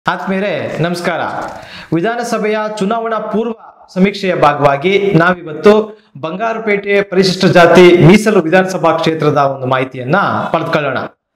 ಆತ್ಮೀಯರೇ ನಮಸ್ಕಾರ ವಿಧಾನಸಭೆಯ ಚುನಾವಣಾ ಪೂರ್ವ ಸಮೀಕ್ಷೆಯ ಭಾಗವಾಗಿ ನಾವಿವತ್ತು ಬಂಗಾರಪೇಟೆ ಪರಿಶಿಷ್ಟ ಜಾತಿ ಮೀಸಲು ವಿಧಾನಸಭಾ ಕ್ಷೇತ್ರದ ಒಂದು ಮಾಹಿತಿಯನ್ನ ಪಡೆದುಕೊಳ್ಳೋಣ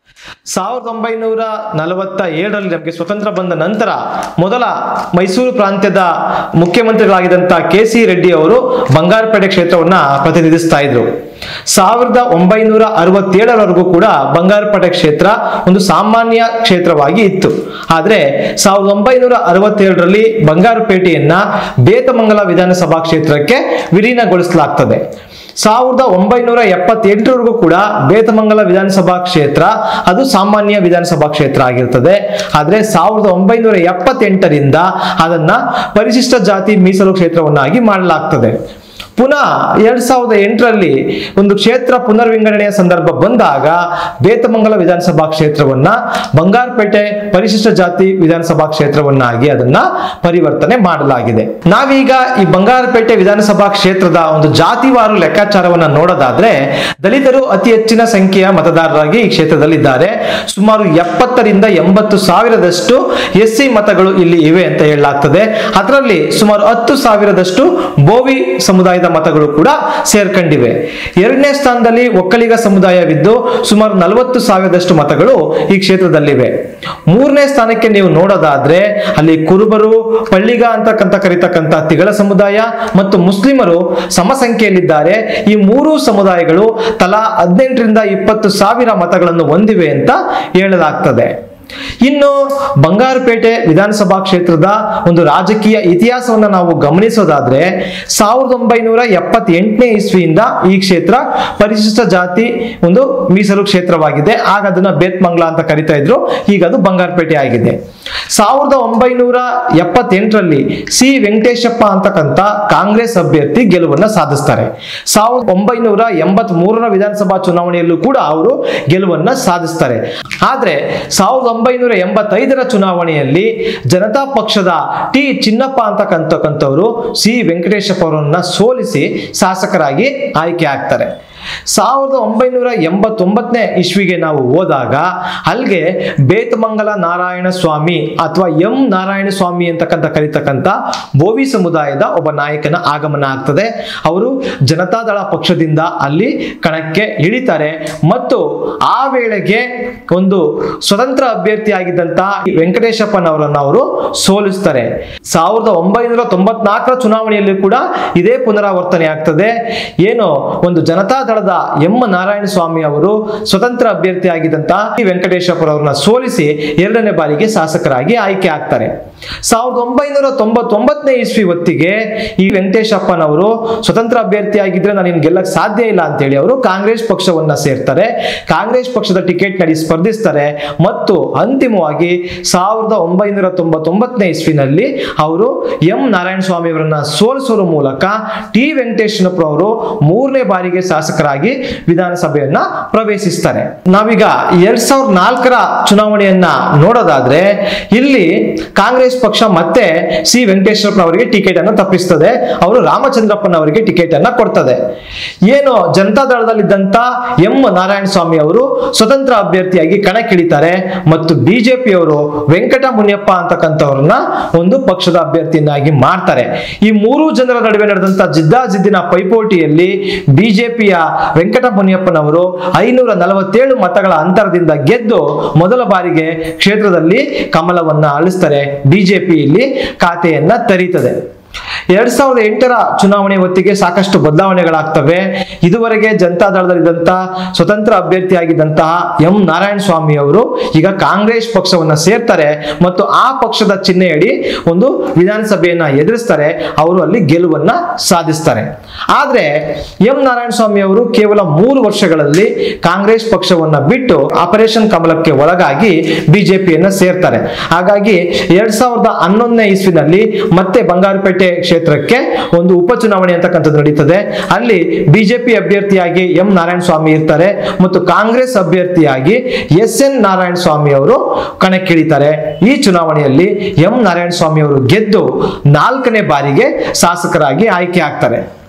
ಸಾವಿರದ ಒಂಬೈನೂರ ನಲವತ್ತ ಏಳರಲ್ಲಿ ನಮಗೆ ಸ್ವತಂತ್ರ ಬಂದ ನಂತರ ಮೊದಲ ಮೈಸೂರು ಪ್ರಾಂತ್ಯದ ಮುಖ್ಯಮಂತ್ರಿಗಳಾಗಿದ್ದಂಥ ಕೆ ಸಿ ರೆಡ್ಡಿ ಅವರು ಬಂಗಾರಪೇಟೆ ಕ್ಷೇತ್ರವನ್ನ ಪ್ರತಿನಿಧಿಸ್ತಾ ಇದ್ರು ಸಾವಿರದ ಒಂಬೈನೂರ ಅರವತ್ತೇಳರವರೆಗೂ ಕೂಡ ಬಂಗಾರಪೇಟೆ ಕ್ಷೇತ್ರ ಒಂದು ಸಾಮಾನ್ಯ ಕ್ಷೇತ್ರವಾಗಿ ಇತ್ತು ಆದ್ರೆ ಸಾವಿರದ ಒಂಬೈನೂರ ಅರವತ್ತೇಳರಲ್ಲಿ ಬಂಗಾರಪೇಟೆಯನ್ನ ಬೇತಮಂಗಲ ವಿಧಾನಸಭಾ ಕ್ಷೇತ್ರಕ್ಕೆ ವಿಲೀನಗೊಳಿಸಲಾಗ್ತದೆ ಸಾವಿರದ ಒಂಬೈನೂರ ಎಪ್ಪತ್ತೆಂಟರವರೆಗೂ ಕೂಡ ಬೇತಮಂಗಲ ವಿಧಾನಸಭಾ ಕ್ಷೇತ್ರ ಅದು ಸಾಮಾನ್ಯ ವಿಧಾನಸಭಾ ಕ್ಷೇತ್ರ ಆಗಿರ್ತದೆ ಆದ್ರೆ ಸಾವಿರದ ಒಂಬೈನೂರ ಎಪ್ಪತ್ತೆಂಟರಿಂದ ಅದನ್ನ ಪರಿಶಿಷ್ಟ ಜಾತಿ ಮೀಸಲು ಕ್ಷೇತ್ರವನ್ನಾಗಿ ಮಾಡಲಾಗ್ತದೆ ಪುನಃ ಎರಡ್ ಸಾವಿರದ ಎಂಟರಲ್ಲಿ ಒಂದು ಕ್ಷೇತ್ರ ಪುನರ್ವಿಂಗಡಣೆಯ ಸಂದರ್ಭ ಬಂದಾಗ ಬೇತಮಂಗಲ ವಿಧಾನಸಭಾ ಕ್ಷೇತ್ರವನ್ನ ಬಂಗಾರಪೇಟೆ ಪರಿಶಿಷ್ಟ ಜಾತಿ ವಿಧಾನಸಭಾ ಕ್ಷೇತ್ರವನ್ನಾಗಿ ಅದನ್ನ ಪರಿವರ್ತನೆ ಮಾಡಲಾಗಿದೆ ನಾವೀಗ ಈ ಬಂಗಾರಪೇಟೆ ವಿಧಾನಸಭಾ ಕ್ಷೇತ್ರದ ಒಂದು ಜಾತಿವಾರು ಲೆಕ್ಕಾಚಾರವನ್ನ ನೋಡೋದಾದ್ರೆ ದಲಿತರು ಅತಿ ಹೆಚ್ಚಿನ ಸಂಖ್ಯೆಯ ಮತದಾರರಾಗಿ ಈ ಕ್ಷೇತ್ರದಲ್ಲಿದ್ದಾರೆ ಸುಮಾರು ಎಪ್ಪತ್ತರಿಂದ ಎಂಬತ್ತು ಸಾವಿರದಷ್ಟು ಎಸ್ ಸಿ ಮತಗಳು ಇಲ್ಲಿ ಇವೆ ಅಂತ ಹೇಳಲಾಗ್ತದೆ ಅದರಲ್ಲಿ ಸುಮಾರು ಹತ್ತು ಸಾವಿರದಷ್ಟು ಬೋವಿ ಸಮುದಾಯದ ಮತಗಳು ಕೂಡ ಸೇರ್ಕೊಂಡಿವೆ ಎರಡನೇ ಸ್ಥಾನದಲ್ಲಿ ಒಕ್ಕಲಿಗ ಸಮುದಾಯವಿದ್ದು ಸುಮಾರು ನಲವತ್ತು ಸಾವಿರದಷ್ಟು ಮತಗಳು ಈ ಕ್ಷೇತ್ರದಲ್ಲಿವೆ ಮೂರನೇ ಸ್ಥಾನಕ್ಕೆ ನೀವು ನೋಡೋದಾದ್ರೆ ಅಲ್ಲಿ ಕುರುಬರು ಪಳ್ಳಿಗ ಅಂತಕ್ಕಂಥ ಕರೀತಕ್ಕಂಥ ತಿಗಳ ಸಮುದಾಯ ಮತ್ತು ಮುಸ್ಲಿಮರು ಸಮ ಸಂಖ್ಯೆಯಲ್ಲಿದ್ದಾರೆ ಈ ಮೂರು ಸಮುದಾಯಗಳು ತಲಾ ಹದಿನೆಂಟರಿಂದ ಇಪ್ಪತ್ತು ಸಾವಿರ ಮತಗಳನ್ನು ಹೊಂದಿವೆ ಅಂತ ಹೇಳಲಾಗ್ತದೆ ಇನ್ನು ಬಂಗಾರಪೇಟೆ ವಿಧಾನಸಭಾ ಕ್ಷೇತ್ರದ ಒಂದು ರಾಜಕೀಯ ಇತಿಹಾಸವನ್ನು ನಾವು ಗಮನಿಸೋದಾದ್ರೆ ಸಾವಿರದ ಒಂಬೈನೂರ ಎಪ್ಪತ್ತೆಂಟನೇ ಇಸ್ವಿಯಿಂದ ಈ ಕ್ಷೇತ್ರ ಪರಿಶಿಷ್ಟ ಜಾತಿ ಒಂದು ಮೀಸಲು ಕ್ಷೇತ್ರವಾಗಿದೆ ಆಗ ಅದನ್ನ ಬೇತ್ಮಂಗ್ಲ ಅಂತ ಕರಿತಾ ಇದ್ರು ಈಗ ಅದು ಬಂಗಾರಪೇಟೆ ಆಗಿದೆ ಸಾವಿರದ ಒಂಬೈನೂರ ಎಪ್ಪತ್ತೆಂಟರಲ್ಲಿ ಸಿ ವೆಂಕಟೇಶಪ್ಪ ಅಂತಕ್ಕಂಥ ಕಾಂಗ್ರೆಸ್ ಅಭ್ಯರ್ಥಿ ಗೆಲುವನ್ನ ಸಾಧಿಸ್ತಾರೆ ಸಾವಿರದ ಒಂಬೈನೂರ ಎಂಬತ್ ಮೂರರ ವಿಧಾನಸಭಾ ಚುನಾವಣೆಯಲ್ಲೂ ಕೂಡ ಅವರು ಗೆಲುವನ್ನ ಸಾಧಿಸ್ತಾರೆ ಆದ್ರೆ ಸಾವಿರದ ಒಂಬೈನೂರ ಎಂಬತ್ತೈದರ ಚುನಾವಣೆಯಲ್ಲಿ ಜನತಾ ಪಕ್ಷದ ಟಿ ಚಿನ್ನಪ್ಪ ಅಂತಕ್ಕಂಥಕ್ಕಂಥವ್ರು ಸಿ ವೆಂಕಟೇಶಪ್ಪ ಅವರನ್ನ ಸೋಲಿಸಿ ಶಾಸಕರಾಗಿ ಆಯ್ಕೆ ಆಗ್ತಾರೆ ಸಾವಿರದ ಒಂಬೈನೂರ ಎಂಬತ್ತೊಂಬತ್ತನೇ ಇಸ್ವಿಗೆ ನಾವು ಹೋದಾಗ ಅಲ್ಲಿಗೆ ಬೇತಮಂಗಲ ನಾರಾಯಣ ಸ್ವಾಮಿ ಅಥವಾ ಎಂ ನಾರಾಯಣ ಸ್ವಾಮಿ ಅಂತಕ್ಕಂಥ ಕರೀತಕ್ಕಂಥ ಬೋವಿ ಸಮುದಾಯದ ಒಬ್ಬ ನಾಯಕನ ಆಗಮನ ಆಗ್ತದೆ ಅವರು ಜನತಾದಳ ಪಕ್ಷದಿಂದ ಅಲ್ಲಿ ಕಣಕ್ಕೆ ಇಳಿತಾರೆ ಮತ್ತು ಆ ವೇಳೆಗೆ ಒಂದು ಸ್ವತಂತ್ರ ಅಭ್ಯರ್ಥಿಯಾಗಿದ್ದಂತ ವೆಂಕಟೇಶಪ್ಪನವರನ್ನು ಅವರು ಸೋಲಿಸ್ತಾರೆ ಸಾವಿರದ ಒಂಬೈನೂರ ತೊಂಬತ್ನಾಲ್ಕರ ಚುನಾವಣೆಯಲ್ಲಿ ಕೂಡ ಇದೇ ಪುನರಾವರ್ತನೆ ಆಗ್ತದೆ ಏನು ಒಂದು ಜನತಾ ದಳದ ಎಂ ನಾರಾಯಣ ಸ್ವಾಮಿ ಅವರು ಸ್ವತಂತ್ರ ಅಭ್ಯರ್ಥಿಯಾಗಿದ್ದಂತ ವೆಂಕಟೇಶಪ್ಪರವ್ರನ್ನ ಸೋಲಿಸಿ ಎರಡನೇ ಬಾರಿಗೆ ಶಾಸಕರಾಗಿ ಆಯ್ಕೆ ಆಗ್ತಾರೆ ಸಾವಿರದ ಒಂಬೈನೂರ ತೊಂಬತ್ತೊಂಬತ್ತನೇ ಇಸ್ವಿ ಹೊತ್ತಿಗೆ ಈ ವೆಂಕಟೇಶಪ್ಪನವರು ಸ್ವತಂತ್ರ ಅಭ್ಯರ್ಥಿಯಾಗಿದ್ರೆ ನಾನು ಇನ್ ಗೆಲ್ಲಕ್ ಸಾಧ್ಯ ಇಲ್ಲ ಅಂತೇಳಿ ಅವರು ಕಾಂಗ್ರೆಸ್ ಪಕ್ಷವನ್ನ ಸೇರ್ತಾರೆ ಕಾಂಗ್ರೆಸ್ ಪಕ್ಷದ ಟಿಕೆಟ್ ನಡಿ ಸ್ಪರ್ಧಿಸ್ತಾರೆ ಮತ್ತು ಅಂತಿಮವಾಗಿ ಸಾವಿರದ ಒಂಬೈನೂರ ತೊಂಬತ್ತೊಂಬತ್ತನೇ ಇಸ್ವಿನಲ್ಲಿ ಅವರು ಎಂ ನಾರಾಯಣ ಸ್ವಾಮಿ ಅವರನ್ನ ಸೋಲಿಸೋರ ಮೂಲಕ ಟಿ ವೆಂಕಟೇಶ್ವರಪ್ಪರವರು ಮೂರನೇ ಬಾರಿಗೆ ಶಾಸಕರಾಗಿ ವಿಧಾನಸಭೆಯನ್ನ ಪ್ರವೇಶಿಸ್ತಾರೆ ನಾವೀಗ ಎರಡ್ ಸಾವಿರದ ನಾಲ್ಕರ ಚುನಾವಣೆಯನ್ನ ನೋಡೋದಾದ್ರೆ ಇಲ್ಲಿ ಕಾಂಗ್ರೆಸ್ ಪಕ್ಷ ಮತ್ತೆ ಸಿ ವೆಂಕಟೇಶ್ವರಪ್ಪನವರಿಗೆ ಟಿಕೆಟ್ ಅನ್ನು ತಪ್ಪಿಸ್ತದೆ ಅವರು ರಾಮಚಂದ್ರಪ್ಪನವರಿಗೆ ಟಿಕೆಟ್ ಅನ್ನ ಕೊಡ್ತದೆ ಏನು ಜನತಾ ದಳದಲ್ಲಿದ್ದಂತ ಎಂ ನಾರಾಯಣ ಸ್ವಾಮಿ ಅವರು ಸ್ವತಂತ್ರ ಅಭ್ಯರ್ಥಿಯಾಗಿ ಕಣಕ್ಕಿಳಿತಾರೆ ಮತ್ತು ಬಿಜೆಪಿಯವರು ವೆಂಕಟ ಮುನಿಯಪ್ಪ ಅಂತಕ್ಕಂಥವ್ರನ್ನ ಒಂದು ಪಕ್ಷದ ಅಭ್ಯರ್ಥಿಯನ್ನಾಗಿ ಮಾಡ್ತಾರೆ ಈ ಮೂರು ಜನರ ನಡುವೆ ನಡೆದಂತ ಜಿದ್ದಾಜಿದ್ದಿನ ಪೈಪೋಟಿಯಲ್ಲಿ ಬಿಜೆಪಿಯ ವೆಂಕಟ ಮುನಿಯಪ್ಪನವರು ಐನೂರ ನಲವತ್ತೇಳು ಮತಗಳ ಅಂತರದಿಂದ ಗೆದ್ದು ಮೊದಲ ಬಾರಿಗೆ ಕ್ಷೇತ್ರದಲ್ಲಿ ಕಮಲವನ್ನ ಅಳಿಸ್ತಾರೆ ಬಿಜೆಪಿ ಇಲ್ಲಿ ಖಾತೆಯನ್ನ ತೆರೀತದೆ ಎರಡ್ ಸಾವಿರದ ಎಂಟರ ಚುನಾವಣೆ ಹೊತ್ತಿಗೆ ಸಾಕಷ್ಟು ಬದಲಾವಣೆಗಳಾಗ್ತವೆ ಇದುವರೆಗೆ ಜನತಾ ದಳದಲ್ಲಿದ್ದಂತ ಸ್ವತಂತ್ರ ಅಭ್ಯರ್ಥಿಯಾಗಿದ್ದಂತಹ ಎಂ ನಾರಾಯಣ ಸ್ವಾಮಿ ಅವರು ಈಗ ಕಾಂಗ್ರೆಸ್ ಪಕ್ಷವನ್ನ ಸೇರ್ತಾರೆ ಮತ್ತು ಆ ಪಕ್ಷದ ಚಿಹ್ನೆಯಡಿ ಒಂದು ವಿಧಾನಸಭೆಯನ್ನ ಎದುರಿಸ್ತಾರೆ ಅವರು ಅಲ್ಲಿ ಗೆಲುವನ್ನ ಸಾಧಿಸ್ತಾರೆ ಆದ್ರೆ ಎಂ ನಾರಾಯಣ ಸ್ವಾಮಿ ಅವರು ಕೇವಲ ಮೂರು ವರ್ಷಗಳಲ್ಲಿ ಕಾಂಗ್ರೆಸ್ ಪಕ್ಷವನ್ನ ಬಿಟ್ಟು ಆಪರೇಷನ್ ಕಮಲಕ್ಕೆ ಒಳಗಾಗಿ ಬಿಜೆಪಿಯನ್ನ ಸೇರ್ತಾರೆ ಹಾಗಾಗಿ ಎರಡ್ ಸಾವಿರದ ಹನ್ನೊಂದನೇ ಇಸ್ವಿನಲ್ಲಿ ಮತ್ತೆ ಬಂಗಾರಪೇಟೆ ಕ್ಷೇತ್ರಕ್ಕೆ ಒಂದು ಉಪಚುನಾವಣೆ ಅಂತಕ್ಕಂಥದ್ದು ನಡೀತದೆ ಅಲ್ಲಿ ಬಿಜೆಪಿ ಅಭ್ಯರ್ಥಿಯಾಗಿ ಎಂ ನಾರಾಯಣ ಸ್ವಾಮಿ ಇರ್ತಾರೆ ಮತ್ತು ಕಾಂಗ್ರೆಸ್ ಅಭ್ಯರ್ಥಿಯಾಗಿ ಎಸ್ ಎನ್ ನಾರಾಯಣ ಸ್ವಾಮಿ ಅವರು ಕಣಕ್ಕಿಳಿತಾರೆ ಈ ಚುನಾವಣೆಯಲ್ಲಿ ಎಂ ನಾರಾಯಣ ಸ್ವಾಮಿ ಅವರು ಗೆದ್ದು ನಾಲ್ಕನೇ ಬಾರಿಗೆ ಶಾಸಕರಾಗಿ ಆಯ್ಕೆ ಆಗ್ತಾರೆ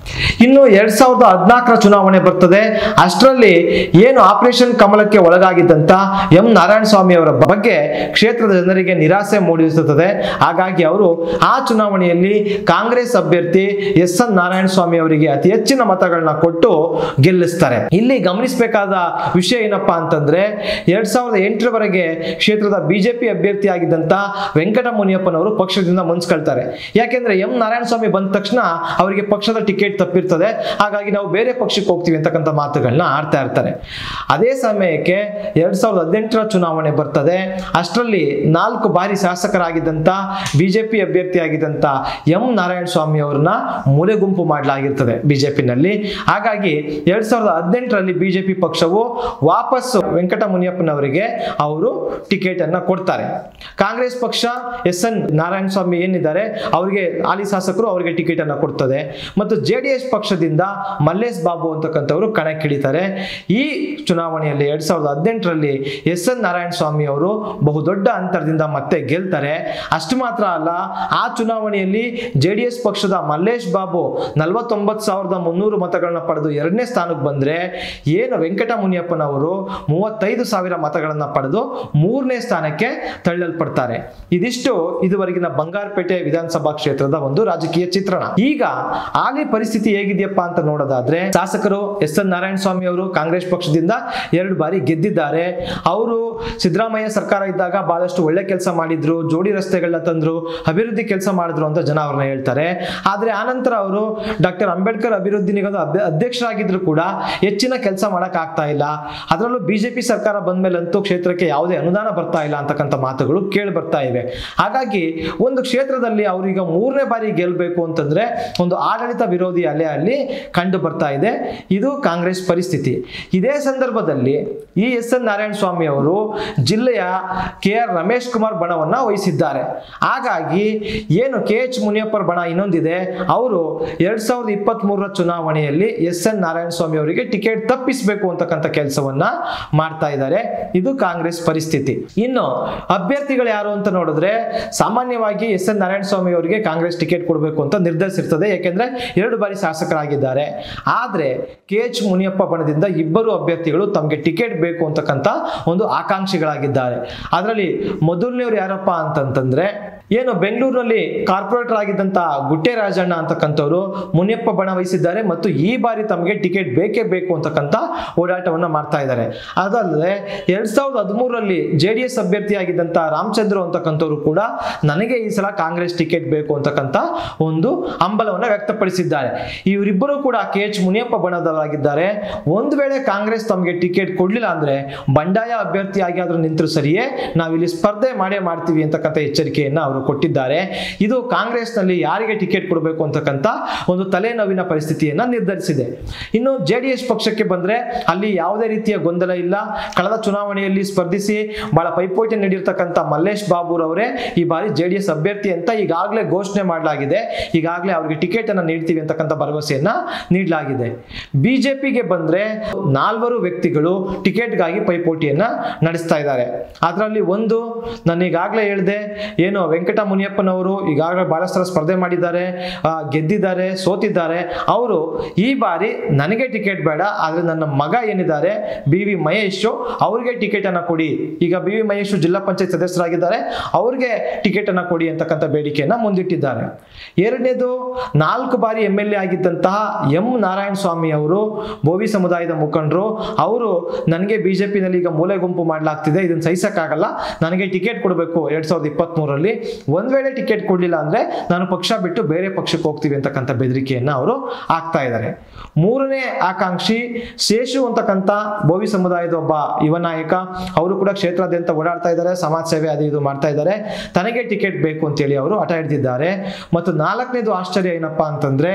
ಇನ್ನು ಎರಡ್ ಸಾವಿರದ ಹದಿನಾಲ್ಕರ ಚುನಾವಣೆ ಬರ್ತದೆ ಅಷ್ಟರಲ್ಲಿ ಏನು ಆಪರೇಷನ್ ಕಮಲಕ್ಕೆ ಒಳಗಾಗಿದ್ದಂತ ಎಂ ನಾರಾಯಣ ಸ್ವಾಮಿ ಅವರ ಬಗ್ಗೆ ಕ್ಷೇತ್ರದ ಜನರಿಗೆ ನಿರಾಸೆ ಮೂಡಿಸುತ್ತದೆ ಹಾಗಾಗಿ ಅವರು ಆ ಚುನಾವಣೆಯಲ್ಲಿ ಕಾಂಗ್ರೆಸ್ ಅಭ್ಯರ್ಥಿ ಎಸ್ ಎನ್ ನಾರಾಯಣ ಸ್ವಾಮಿ ಅವರಿಗೆ ಅತಿ ಹೆಚ್ಚಿನ ಮತಗಳನ್ನ ಕೊಟ್ಟು ಗೆಲ್ಲಿಸ್ತಾರೆ ಇಲ್ಲಿ ಗಮನಿಸಬೇಕಾದ ವಿಷಯ ಏನಪ್ಪಾ ಅಂತಂದ್ರೆ ಎರಡ್ ಸಾವಿರದ ಎಂಟರವರೆಗೆ ಕ್ಷೇತ್ರದ ಬಿಜೆಪಿ ಅಭ್ಯರ್ಥಿ ಆಗಿದ್ದಂತ ವೆಂಕಟ ಮುನಿಯಪ್ಪನವರು ಪಕ್ಷದಿಂದ ಮುನ್ಸ್ಕೊಳ್ತಾರೆ ಯಾಕೆಂದ್ರೆ ಎಂ ನಾರಾಯಣ ಸ್ವಾಮಿ ಬಂದ ತಕ್ಷಣ ಅವರಿಗೆ ಪಕ್ಷದ ಟಿಕೆಟ್ ತಪ್ಪಿರ್ತದೆ ಹಾಗಾಗಿ ನಾವು ಬೇರೆ ಪಕ್ಷಕ್ಕೆ ಹೋಗ್ತೀವಿ ಅಂತಕ್ಕಂಥ ಮಾತುಗಳನ್ನ ಆಡ್ತಾ ಇರ್ತಾರೆ ಅದೇ ಸಮಯಕ್ಕೆ ಎರಡ್ ಸಾವಿರದ ಹದಿನೆಂಟರ ಚುನಾವಣೆ ಬರ್ತದೆ ಅಷ್ಟರಲ್ಲಿ ನಾಲ್ಕು ಬಾರಿ ಶಾಸಕರಾಗಿದ್ದಂತ ಬಿಜೆಪಿ ಅಭ್ಯರ್ಥಿ ಆಗಿದ್ದಂತ ಎಂ ನಾರಾಯಣ ಸ್ವಾಮಿ ಅವ್ರನ್ನ ಮೂಲೆ ಗುಂಪು ಮಾಡಲಾಗಿರ್ತದೆ ಬಿಜೆಪಿನಲ್ಲಿ ಹಾಗಾಗಿ ಎರಡ್ ಸಾವಿರದ ಹದಿನೆಂಟರಲ್ಲಿ ಬಿಜೆಪಿ ಪಕ್ಷವು ವಾಪಸ್ ವೆಂಕಟ ಮುನಿಯಪ್ಪನವರಿಗೆ ಅವರು ಟಿಕೆಟ್ ಅನ್ನ ಕೊಡ್ತಾರೆ ಕಾಂಗ್ರೆಸ್ ಪಕ್ಷ ಎಸ್ ಎನ್ ನಾರಾಯಣ ಸ್ವಾಮಿ ಏನಿದ್ದಾರೆ ಅವರಿಗೆ ಹಾಲಿ ಶಾಸಕರು ಅವರಿಗೆ ಟಿಕೆಟ್ ಅನ್ನ ಕೊಡ್ತದೆ ಮತ್ತು ಜೆ ಡಿ ಎಸ್ ಪಕ್ಷದಿಂದ ಮಲ್ಲೇಶ್ ಬಾಬು ಅಂತಕ್ಕಂಥವ್ರು ಕಣಕ್ಕಿಳಿತಾರೆ ಈ ಚುನಾವಣೆಯಲ್ಲಿ ಎರಡ್ ಸಾವಿರದ ಹದಿನೆಂಟರಲ್ಲಿ ಎಸ್ ಎನ್ ನಾರಾಯಣ ಸ್ವಾಮಿ ಅವರು ಬಹುದೊಡ್ಡ ಅಂತರದಿಂದ ಮತ್ತೆ ಗೆಲ್ತಾರೆ ಅಷ್ಟು ಮಾತ್ರ ಅಲ್ಲ ಆ ಚುನಾವಣೆಯಲ್ಲಿ ಜೆ ಡಿ ಎಸ್ ಪಕ್ಷದ ಮಲ್ಲೇಶ್ ಬಾಬು ನಲವತ್ತೊಂಬತ್ತು ಸಾವಿರದ ಮುನ್ನೂರು ಮತಗಳನ್ನ ಪಡೆದು ಎರಡನೇ ಸ್ಥಾನಕ್ಕೆ ಬಂದ್ರೆ ಏನು ವೆಂಕಟ ಮುನಿಯಪ್ಪನವರು ಮೂವತ್ತೈದು ಸಾವಿರ ಮತಗಳನ್ನ ಪಡೆದು ಮೂರನೇ ಸ್ಥಾನಕ್ಕೆ ತಳ್ಳಲ್ಪಡ್ತಾರೆ ಇದಿಷ್ಟು ಇದುವರೆಗಿನ ಬಂಗಾರಪೇಟೆ ವಿಧಾನಸಭಾ ಕ್ಷೇತ್ರದ ಒಂದು ರಾಜಕೀಯ ಚಿತ್ರಣ ಈಗ ಹಾಲಿ ಪರಿಸ್ಥಿತಿ ಹೇಗಿದೆಯಪ್ಪ ಅಂತ ನೋಡೋದಾದ್ರೆ ಶಾಸಕರು ಎಸ್ ಎನ್ ನಾರಾಯಣ ಸ್ವಾಮಿ ಅವರು ಕಾಂಗ್ರೆಸ್ ಪಕ್ಷದಿಂದ ಎರಡು ಬಾರಿ ಗೆದ್ದಿದ್ದಾರೆ ಅವರು ಸಿದ್ದರಾಮಯ್ಯ ಸರ್ಕಾರ ಇದ್ದಾಗ ಬಹಳಷ್ಟು ಒಳ್ಳೆ ಕೆಲಸ ಮಾಡಿದ್ರು ಜೋಡಿ ರಸ್ತೆಗಳನ್ನ ತಂದ್ರು ಅಭಿವೃದ್ಧಿ ಕೆಲಸ ಮಾಡಿದ್ರು ಅಂತ ಜನ ಅವ್ರನ್ನ ಹೇಳ್ತಾರೆ ಆದ್ರೆ ಆನಂತರ ಅವರು ಡಾಕ್ಟರ್ ಅಂಬೇಡ್ಕರ್ ಅಭಿವೃದ್ಧಿ ನಿಗಮದ ಅಭ್ಯ- ಅಧ್ಯಕ್ಷರಾಗಿದ್ರು ಕೂಡ ಹೆಚ್ಚಿನ ಕೆಲಸ ಮಾಡಕ್ ಆಗ್ತಾ ಇಲ್ಲ ಅದರಲ್ಲೂ ಬಿಜೆಪಿ ಸರ್ಕಾರ ಬಂದ್ಮೇಲಂತೂ ಕ್ಷೇತ್ರಕ್ಕೆ ಯಾವುದೇ ಅನುದಾನ ಬರ್ತಾ ಇಲ್ಲ ಅಂತಕ್ಕಂಥ ಮಾತುಗಳು ಕೇಳಿ ಬರ್ತಾ ಇವೆ ಹಾಗಾಗಿ ಒಂದು ಕ್ಷೇತ್ರದಲ್ಲಿ ಅವರೀಗ ಮೂರನೇ ಬಾರಿ ಗೆಲ್ಲಬೇಕು ಅಂತಂದ್ರೆ ಒಂದು ಆಡಳಿತ ವಿರೋಧಿ ಅಲೆ ಅಲ್ಲಿ ಕಂಡು ಬರ್ತಾ ಇದೆ ಇದು ಕಾಂಗ್ರೆಸ್ ಪರಿಸ್ಥಿತಿ ಇದೇ ಸಂದರ್ಭದಲ್ಲಿ ಈ ಎಸ್ ಎನ್ ನಾರಾಯಣ ಸ್ವಾಮಿ ಅವರು ಜಿಲ್ಲೆಯ ಕೆ ಆರ್ ರಮೇಶ್ ಕುಮಾರ್ ಬಣವನ್ನ ವಹಿಸಿದ್ದಾರೆ ಹಾಗಾಗಿ ಏನು ಕೆ ಎಚ್ ಮುನಿಯಪ್ಪರ ಬಣ ಇನ್ನೊಂದಿದೆ ಅವರು ಎರಡ್ ಸಾವಿರದ ಇಪ್ಪತ್ತ್ ಮೂರರ ಚುನಾವಣೆಯಲ್ಲಿ ಎಸ್ ಎನ್ ನಾರಾಯಣ ಸ್ವಾಮಿ ಅವರಿಗೆ ಟಿಕೆಟ್ ತಪ್ಪಿಸಬೇಕು ಅಂತಕ್ಕಂಥ ಕೆಲಸವನ್ನ ಮಾಡ್ತಾ ಇದ್ದಾರೆ ಇದು ಕಾಂಗ್ರೆಸ್ ಪರಿಸ್ಥಿತಿ ಇನ್ನು ಅಭ್ಯರ್ಥಿಗಳು ಯಾರು ಅಂತ ನೋಡಿದ್ರೆ ಸಾಮಾನ್ಯವಾಗಿ ಎಸ್ ಎನ್ ನಾರಾಯಣ ಸ್ವಾಮಿ ಅವರಿಗೆ ಕಾಂಗ್ರೆಸ್ ಟಿಕೆಟ್ ಕೊಡಬೇಕು ಅಂತ ನಿರ್ಧರಿಸಿರ್ತದೆ ಯಾಕೆಂದ್ರೆ ಎರಡು ಬಾರಿ ಶಾಸಕರಾಗಿದ್ದಾರೆ ಆದ್ರೆ ಕೆ ಎಚ್ ಮುನಿಯಪ್ಪ ಬಣದಿಂದ ಇಬ್ಬರು ಅಭ್ಯರ್ಥಿಗಳು ತಮಗೆ ಟಿಕೆಟ್ ಬೇಕು ಅಂತಕ್ಕಂಥ ಒಂದು ಆಕಾಂಕ್ಷಿಗಳಾಗಿದ್ದಾರೆ ಅದರಲ್ಲಿ ಮೊದಲನೇವ್ರು ಯಾರಪ್ಪ ಅಂತಂತಂದ್ರೆ ಏನು ಬೆಂಗಳೂರಿನಲ್ಲಿ ಕಾರ್ಪೊರೇಟರ್ ಆಗಿದ್ದಂತ ಗುಟ್ಟೆ ರಾಜಣ್ಣ ಅಂತಕ್ಕಂಥವ್ರು ಮುನಿಯಪ್ಪ ಬಣ ವಹಿಸಿದ್ದಾರೆ ಮತ್ತು ಈ ಬಾರಿ ತಮಗೆ ಟಿಕೆಟ್ ಬೇಕೇ ಬೇಕು ಅಂತಕ್ಕಂಥ ಓಡಾಟವನ್ನ ಮಾಡ್ತಾ ಇದ್ದಾರೆ ಅದಲ್ಲದೆ ಎರಡ್ ಸಾವಿರದ ಹದಿಮೂರರಲ್ಲಿ ಜೆ ಡಿ ಎಸ್ ಅಭ್ಯರ್ಥಿ ಆಗಿದ್ದಂತ ರಾಮಚಂದ್ರ ಅಂತಕ್ಕಂಥವ್ರು ಕೂಡ ನನಗೆ ಈ ಸಲ ಕಾಂಗ್ರೆಸ್ ಟಿಕೆಟ್ ಬೇಕು ಅಂತಕ್ಕಂಥ ಒಂದು ಹಂಬಲವನ್ನ ವ್ಯಕ್ತಪಡಿಸಿದ್ದಾರೆ ಇವರಿಬ್ಬರು ಕೂಡ ಕೆ ಎಚ್ ಮುನಿಯಪ್ಪ ಬಣದವರಾಗಿದ್ದಾರೆ ಒಂದು ವೇಳೆ ಕಾಂಗ್ರೆಸ್ ತಮಗೆ ಟಿಕೆಟ್ ಕೊಡ್ಲಿಲ್ಲ ಅಂದ್ರೆ ಬಂಡಾಯ ಅಭ್ಯರ್ಥಿಯಾಗಿ ಆದ್ರೂ ನಿಂತರು ಸರಿಯೇ ನಾವಿಲ್ಲಿ ಸ್ಪರ್ಧೆ ಮಾಡೇ ಮಾಡ್ತೀವಿ ಅಂತಕ್ಕಂಥ ಎಚ್ಚರಿಕೆಯನ್ನ ಅವರು ಕೊಟ್ಟಿದ್ದಾರೆ ಇದು ಕಾಂಗ್ರೆಸ್ನಲ್ಲಿ ಯಾರಿಗೆ ಟಿಕೆಟ್ ಕೊಡಬೇಕು ಅಂತಕ್ಕಂಥ ಒಂದು ತಲೆನೋವಿನ ಪರಿಸ್ಥಿತಿಯನ್ನ ನಿರ್ಧರಿಸಿದೆ ಇನ್ನು ಜೆ ಡಿ ಎಸ್ ಪಕ್ಷಕ್ಕೆ ಬಂದ್ರೆ ಅಲ್ಲಿ ಯಾವುದೇ ರೀತಿಯ ಗೊಂದಲ ಇಲ್ಲ ಕಳೆದ ಚುನಾವಣೆಯಲ್ಲಿ ಸ್ಪರ್ಧಿಸಿ ಬಹಳ ಪೈಪೋಟಿ ನೀಡಿರ್ತಕ್ಕಂಥ ಮಲ್ಲೇಶ್ ಬಾಬುರವರೇ ಈ ಬಾರಿ ಜೆ ಡಿ ಎಸ್ ಅಭ್ಯರ್ಥಿ ಅಂತ ಈಗಾಗಲೇ ಘೋಷಣೆ ಮಾಡಲಾಗಿದೆ ಈಗಾಗಲೇ ಅವರಿಗೆ ಟಿಕೆಟ್ ಅನ್ನ ನೀಡ್ತೀವಿ ಅಂತಕ್ಕಂಥ ಭರವಸೆಯನ್ನ ನೀಡಲಾಗಿದೆ ಬಿಜೆಪಿಗೆ ಬಂದ್ರೆ ನಾಲ್ವರು ವ್ಯಕ್ತಿಗಳು ಟಿಕೆಟ್ಗಾಗಿ ಪೈಪೋಟಿಯನ್ನ ನಡೆಸ್ತಾ ಇದ್ದಾರೆ ಅದರಲ್ಲಿ ಒಂದು ನಾನು ಈಗಾಗಲೇ ಹೇಳಿದೆ ಏನು ವೆಂಕಟ ಮುನಿಯಪ್ಪನವರು ಈಗಾಗಲೇ ಬಹಳಷ್ಟು ಸಲ ಸ್ಪರ್ಧೆ ಮಾಡಿದ್ದಾರೆ ಆ, ಗೆದ್ದಿದ್ದಾರೆ ಸೋತಿದ್ದಾರೆ ಅವರು ಈ ಬಾರಿ ನನಗೆ ಟಿಕೆಟ್ ಬೇಡ ಆದ್ರೆ ನನ್ನ ಮಗ ಏನಿದ್ದಾರೆ ಬಿ ವಿ ಮಹೇಶ್ ಅವ್ರಿಗೆ ಟಿಕೆಟ್ ಅನ್ನ ಕೊಡಿ ಈಗ ಬಿ ವಿ ಮಹೇಶ್ ಜಿಲ್ಲಾ ಪಂಚಾಯತ್ ಸದಸ್ಯರಾಗಿದ್ದಾರೆ ಅವ್ರಿಗೆ ಟಿಕೆಟ್ ಅನ್ನ ಕೊಡಿ ಅಂತಕ್ಕಂಥ ಬೇಡಿಕೆಯನ್ನ ಮುಂದಿಟ್ಟಿದ್ದಾರೆ ಎರಡನೇದು ನಾಲ್ಕು ಬಾರಿ ಎಂ ಎಲ್ ಎ ಆಗಿದ್ದಂತಹ ಎಂ ನಾರಾಯಣ ಸ್ವಾಮಿ ಅವರು ಬೋವಿ ಸಮುದಾಯದ ಮುಖಂಡರು ಅವರು ನನಗೆ ಬಿಜೆಪಿನಲ್ಲಿ ಈಗ ಮೂಲೆ ಗುಂಪು ಮಾಡಲಾಗ್ತಿದೆ ಇದನ್ನ ಸಹಿಸಕ್ಕಾಗಲ್ಲ ನನಗೆ ಟಿಕೆಟ್ ಕೊಡಬೇಕು ಎರಡ್ ಸಾವಿರದ ಇಪ್ಪತ್ತ್ ಮೂರರಲ್ಲಿ ಒಂದ್ ವೇಳೆ ಟಿಕೆಟ್ ಕೊಡ್ಲಿಲ್ಲ ಅಂದ್ರೆ ನಾನು ಪಕ್ಷ ಬಿಟ್ಟು ಬೇರೆ ಪಕ್ಷಕ್ಕೆ ಹೋಗ್ತೀವಿ ಅಂತಕ್ಕಂಥ ಬೆದರಿಕೆಯನ್ನ ಅವರು ಆಗ್ತಾ ಇದ್ದಾರೆ ಮೂರನೇ ಆಕಾಂಕ್ಷಿ ಶೇಷು ಅಂತಕ್ಕಂಥ ಬೋವಿ ಸಮುದಾಯದ ಒಬ್ಬ ಯುವ ನಾಯಕ ಅವರು ಕೂಡ ಕ್ಷೇತ್ರಾದ್ಯಂತ ಓಡಾಡ್ತಾ ಇದ್ದಾರೆ ಸಮಾಜ ಸೇವೆ ಅದು ಇದು ಮಾಡ್ತಾ ಇದ್ದಾರೆ ತನಗೆ ಟಿಕೆಟ್ ಬೇಕು ಅಂತೇಳಿ ಅವರು ಹಠ ಹಿಡಿದಿದ್ದಾರೆ ಮತ್ತು ನಾಲ್ಕನೇದು ಆಶ್ಚರ್ಯ ಏನಪ್ಪಾ ಅಂತಂದ್ರೆ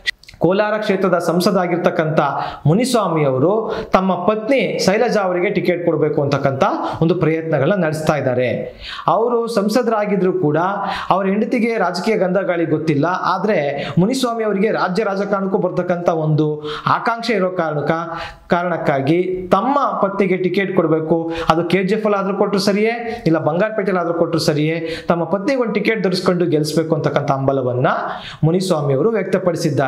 ಕೋಲಾರ ಕ್ಷೇತ್ರದ ಸಂಸದಾಗಿರ್ತಕ್ಕಂಥ ಮುನಿಸ್ವಾಮಿ ಅವರು ತಮ್ಮ ಪತ್ನಿ ಶೈಲಜಾ ಅವರಿಗೆ ಟಿಕೆಟ್ ಕೊಡಬೇಕು ಅಂತಕ್ಕಂಥ ಒಂದು ಪ್ರಯತ್ನಗಳನ್ನ ನಡೆಸ್ತಾ ಇದ್ದಾರೆ ಅವರು ಸಂಸದರಾಗಿದ್ರು ಕೂಡ ಅವ್ರ ಹೆಂಡತಿಗೆ ರಾಜಕೀಯ ಗಂಧಗಾಳಿ ಗೊತ್ತಿಲ್ಲ ಆದ್ರೆ ಮುನಿಸ್ವಾಮಿ ಅವರಿಗೆ ರಾಜ್ಯ ರಾಜಕಾರಣಕ್ಕೂ ಬರ್ತಕ್ಕಂಥ ಒಂದು ಆಕಾಂಕ್ಷೆ ಇರೋ ಕಾರಣಕ್ಕ ಕಾರಣಕ್ಕಾಗಿ ತಮ್ಮ ಪತ್ನಿಗೆ ಟಿಕೆಟ್ ಕೊಡಬೇಕು ಅದು ಕೆ ಜಿ ಎಫ್ ಅಲ್ಲಿ ಆದ್ರೂ ಕೊಟ್ಟರು ಸರಿಯೇ ಇಲ್ಲ ಬಂಗಾರಪೇಟೆಲ್ ಆದ್ರೂ ಕೊಟ್ಟರು ಸರಿಯೇ ತಮ್ಮ ಪತ್ನಿಗೆ ಒಂದು ಟಿಕೆಟ್ ಧರಿಸ್ಕೊಂಡು ಗೆಲ್ಲಿಸ್ಬೇಕು ಅಂತಕ್ಕಂಥ ಹಂಬಲವನ್ನ ಮುನಿಸ್ವಾಮಿ ಅವರು ವ್ಯಕ್ತಪಡಿಸಿದ್ದಾರೆ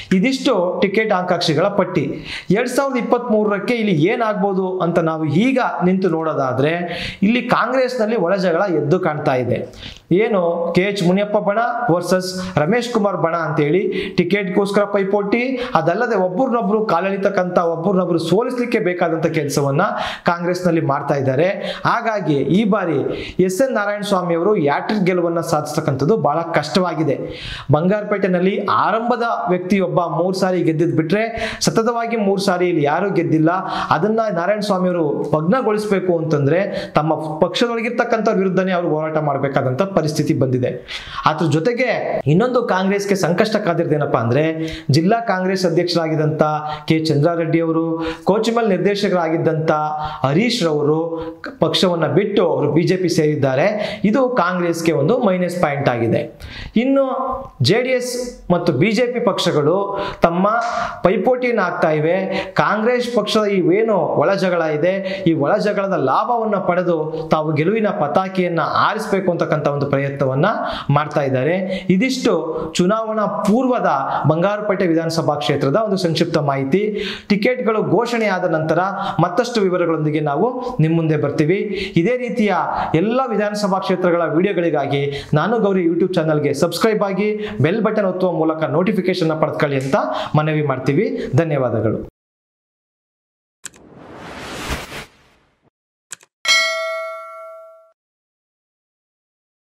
ಇದಿಷ್ಟು ಟಿಕೆಟ್ ಆಕಾಂಕ್ಷಿಗಳ ಪಟ್ಟಿ ಎರಡ್ ಸಾವಿರದ ಇಪ್ಪತ್ತ್ ಮೂರಕ್ಕೆ ಇಲ್ಲಿ ಏನಾಗ್ಬೋದು ಅಂತ ನಾವು ಈಗ ನಿಂತು ನೋಡೋದಾದ್ರೆ ಇಲ್ಲಿ ಕಾಂಗ್ರೆಸ್ನಲ್ಲಿ ಒಳಜಗಳ ಎದ್ದು ಕಾಣ್ತಾ ಇದೆ ಏನು ಕೆ ಎಚ್ ಮುನಿಯಪ್ಪ ಬಣ ವರ್ಸಸ್ ರಮೇಶ್ ಕುಮಾರ್ ಬಣ ಅಂತೇಳಿ ಟಿಕೆಟ್ಗೋಸ್ಕರ ಪೈಪೋಟಿ ಅದಲ್ಲದೆ ಒಬ್ಬರನ್ನೊಬ್ರು ಕಾಲೆಳಿತಕ್ಕಂಥ ಒಬ್ಬರನ್ನೊಬ್ರು ಸೋಲಿಸಲಿಕ್ಕೆ ಬೇಕಾದಂಥ ಕೆಲಸವನ್ನ ಕಾಂಗ್ರೆಸ್ನಲ್ಲಿ ಮಾಡ್ತಾ ಇದ್ದಾರೆ ಹಾಗಾಗಿ ಈ ಬಾರಿ ಎಸ್ ಎನ್ ನಾರಾಯಣ ಸ್ವಾಮಿ ಅವರು ಯಾಟ್ರಿಕ್ ಗೆಲುವನ್ನ ಸಾಧಿಸ್ತಕ್ಕಂಥದ್ದು ಬಹಳ ಕಷ್ಟವಾಗಿದೆ ಬಂಗಾರಪೇಟೆನಲ್ಲಿ ಆರಂಭದ ವ್ಯಕ್ತಿಯೊಬ್ಬ ಮೂರು ಸಾರಿ ಗೆದ್ದಿದ್ ಬಿಟ್ರೆ ಸತತವಾಗಿ ಮೂರು ಸಾರಿ ಇಲ್ಲಿ ಯಾರು ಗೆದ್ದಿಲ್ಲ ಅದನ್ನ ನಾರಾಯಣ ಸ್ವಾಮಿ ಅವರು ಭಗ್ನಗೊಳಿಸಬೇಕು ಅಂತಂದ್ರೆ ತಮ್ಮ ಪಕ್ಷದೊಳಗಿರ್ತಕ್ಕಂಥ ವಿರುದ್ಧನೇ ಅವರು ಹೋರಾಟ ಮಾಡಬೇಕಾದಂತ ಪರಿಸ್ಥಿತಿ ಬಂದಿದೆ ಅದ್ರ ಜೊತೆಗೆ ಇನ್ನೊಂದು ಕಾಂಗ್ರೆಸ್ಗೆ ಸಂಕಷ್ಟ ಕಾದಿರೋದೇನಪ್ಪ ಅಂದ್ರೆ ಜಿಲ್ಲಾ ಕಾಂಗ್ರೆಸ್ ಅಧ್ಯಕ್ಷರಾಗಿದ್ದಂತ ಕೆ ಚಂದ್ರಾರೆಡ್ಡಿ ಅವರು ಕೋಚಿಮಲ್ ನಿರ್ದೇಶಕರಾಗಿದ್ದಂತ ಹರೀಶ್ ರವರು ಕ- ಪಕ್ಷವನ್ನ ಬಿಟ್ಟು ಅವರು ಬಿಜೆಪಿ ಸೇರಿದ್ದಾರೆ ಇದು ಕಾಂಗ್ರೆಸ್ಗೆ ಒಂದು ಮೈನಸ್ ಪಾಯಿಂಟ್ ಆಗಿದೆ ಇನ್ನು ಜೆ ಡಿ ಎಸ್ ಮತ್ತು ಬಿಜೆಪಿ ಪಕ್ಷಗಳು ತಮ್ಮ ಪೈಪೋಟಿಯನ್ನು ಆಗ್ತಾ ಇವೆ ಕಾಂಗ್ರೆಸ್ ಪಕ್ಷದ ಈ ಏನು ಒಳಜಗಳ ಇದೆ ಈ ಒಳಜಗಳದ ಲಾಭವನ್ನ ಪಡೆದು ತಾವು ಗೆಲುವಿನ ಪತಾಕೆಯನ್ನ ಆರಿಸಬೇಕು ಅಂತಕ್ಕಂಥ ಒಂದು ಪ್ರಯತ್ನವನ್ನ ಮಾಡ್ತಾ ಇದ್ದಾರೆ ಇದಿಷ್ಟು ಚುನಾವಣಾ ಪೂರ್ವದ ಬಂಗಾರಪೇಟೆ ವಿಧಾನಸಭಾ ಕ್ಷೇತ್ರದ ಒಂದು ಸಂಕ್ಷಿಪ್ತ ಮಾಹಿತಿ ಟಿಕೆಟ್ಗಳು ಘೋಷಣೆಯಾದ ನಂತರ ಮತ್ತಷ್ಟು ವಿವರಗಳೊಂದಿಗೆ ನಾವು ನಿಮ್ಮ ಮುಂದೆ ಬರ್ತೀವಿ ಇದೇ ರೀತಿಯ ಎಲ್ಲ ವಿಧಾನಸಭಾ ಕ್ಷೇತ್ರಗಳ ವಿಡಿಯೋಗಳಿಗಾಗಿ ನಾನು ಗೌರಿ ಯೂಟ್ಯೂಬ್ ಚಾನಲ್ಗೆ ಸಬ್ಸ್ಕ್ರೈಬ್ ಆಗಿ ಬೆಲ್ ಬಟನ್ ಒತ್ತುವ ಮೂಲಕ ನೋಟಿಫಿಕೇಶನ್ ಪಡೆದುಕೊಳ್ಳಿ ಅಂತ ಮನವಿ ಮಾಡ್ತೀವಿ ಧನ್ಯವಾದಗಳು